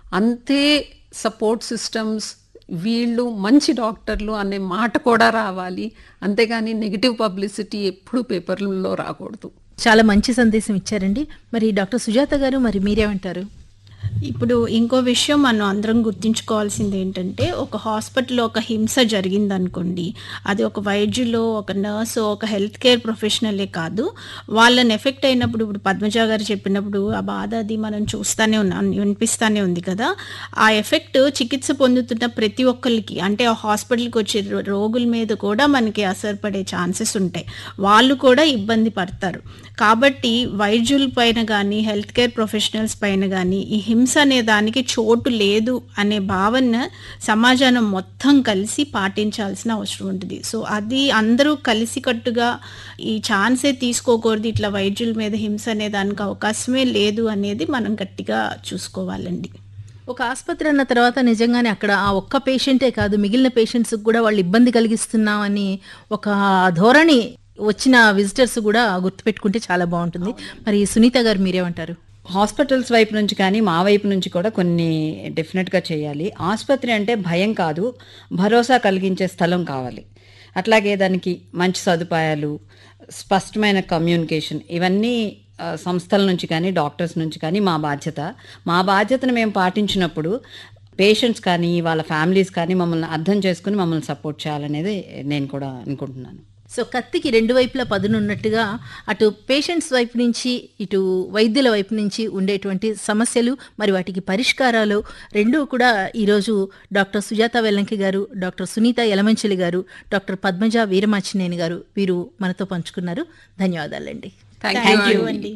అంతే support systems వీళ్ళు మంచి డాక్టర్లు అనే మాట కూడా రావాలి అంతేగాని నెగిటివ్ పబ్లిసిటీ ఎప్పుడు పేపర్లలో రాకూడదు చాలా మంచి సందేశం ఇచ్చారండి మరి డాక్టర్ సుజాత గారు మరి మీరేమంటారు ఇప్పుడు ఇంకో విషయం మనం అందరం గుర్తుంచుకోవాల్సింది ఏంటంటే ఒక హాస్పిటల్లో ఒక హింస జరిగిందనుకోండి అది ఒక వైద్యులో ఒక నర్సు ఒక హెల్త్ కేర్ ప్రొఫెషనలే కాదు వాళ్ళని ఎఫెక్ట్ అయినప్పుడు ఇప్పుడు పద్మజ గారు చెప్పినప్పుడు ఆ బాధ అది మనం చూస్తానే ఉన్నాం వినిపిస్తానే ఉంది కదా ఆ ఎఫెక్ట్ చికిత్స పొందుతున్న ప్రతి ఒక్కరికి అంటే ఆ హాస్పిటల్కి వచ్చే రో- రోగుల మీద కూడా మనకి అసర్ పడే ఛాన్సెస్ ఉంటాయి వాళ్ళు కూడా ఇబ్బంది పడతారు కాబట్టి వైద్యుల పైన కానీ హెల్త్ కేర్ ప్రొఫెషనల్స్ పైన కానీ ఈ హింస అనే దానికి చోటు లేదు అనే భావన సమాజానం మొత్తం కలిసి పాటించాల్సిన అవసరం ఉంటుంది సో అది అందరూ కలిసికట్టుగా ఈ ఛాన్సే తీసుకోకూడదు ఇట్లా వైద్యుల మీద హింస అనే దానికి అవకాశమే లేదు అనేది మనం గట్టిగా చూసుకోవాలండి ఒక ఆసుపత్రి అన్న తర్వాత నిజంగానే అక్కడ ఆ ఒక్క పేషెంటే కాదు మిగిలిన పేషెంట్స్కి కూడా వాళ్ళు ఇబ్బంది కలిగిస్తున్నామని ఒక ధోరణి వచ్చిన విజిటర్స్ కూడా గుర్తుపెట్టుకుంటే చాలా బాగుంటుంది మరి సునీత గారు మీరేమంటారు హాస్పిటల్స్ వైపు నుంచి కానీ మా వైపు నుంచి కూడా కొన్ని డెఫినెట్గా చేయాలి ఆసుపత్రి అంటే భయం కాదు భరోసా కలిగించే స్థలం కావాలి అట్లాగే దానికి మంచి సదుపాయాలు స్పష్టమైన కమ్యూనికేషన్ ఇవన్నీ ఆ, సంస్థల నుంచి కానీ డాక్టర్స్ నుంచి కానీ మా బాధ్యత మా బాధ్యతను మేము పాటించినప్పుడు పేషెంట్స్ కానీ వాళ్ళ ఫ్యామిలీస్ కానీ మమ్మల్ని అర్థం చేసుకుని మమ్మల్ని సపోర్ట్ చేయాలనేది నేను కూడా అనుకుంటున్నాను సో కత్తికి రెండు వైపులా పదునున్నట్టుగా అటు పేషెంట్స్ వైపు నుంచి ఇటు వైద్యుల వైపు నుంచి ఉండేటువంటి సమస్యలు మరి వాటికి పరిష్కారాలు రెండూ కూడా ఈరోజు డాక్టర్ సుజాత వెల్లంకి గారు డాక్టర్ సునీత యలమంచిలి గారు డాక్టర్ పద్మజ వీరమాచినేని గారు వీరు మనతో పంచుకున్నారు ధన్యవాదాలండి థ్యాంక్ థ్యాంక్ యూ యూ అండి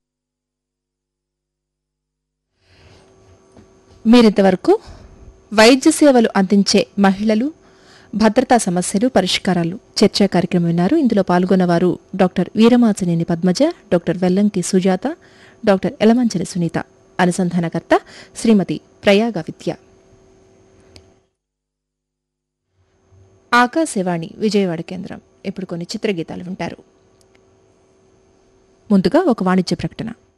మీరింతవరకు వైద్య సేవలు అందించే మహిళలు భద్రతా సమస్యలు పరిష్కారాలు చర్చా కార్యక్రమం విన్నారు ఇందులో పాల్గొన్నవారు doctor Veeramachaneni Padmaja doctor Vellanki Sujatha doctor Yelamanchili Sunitha అనుసంధానకర్త శ్రీమతి ప్రయాగ విద్య ఆకాశవాణి విజయవాడ కేంద్రం ఇప్పుడు కొన్ని చిత్రగీతాలు వింటారు ముందుగా ఒక వాణిజ్య ప్రకటన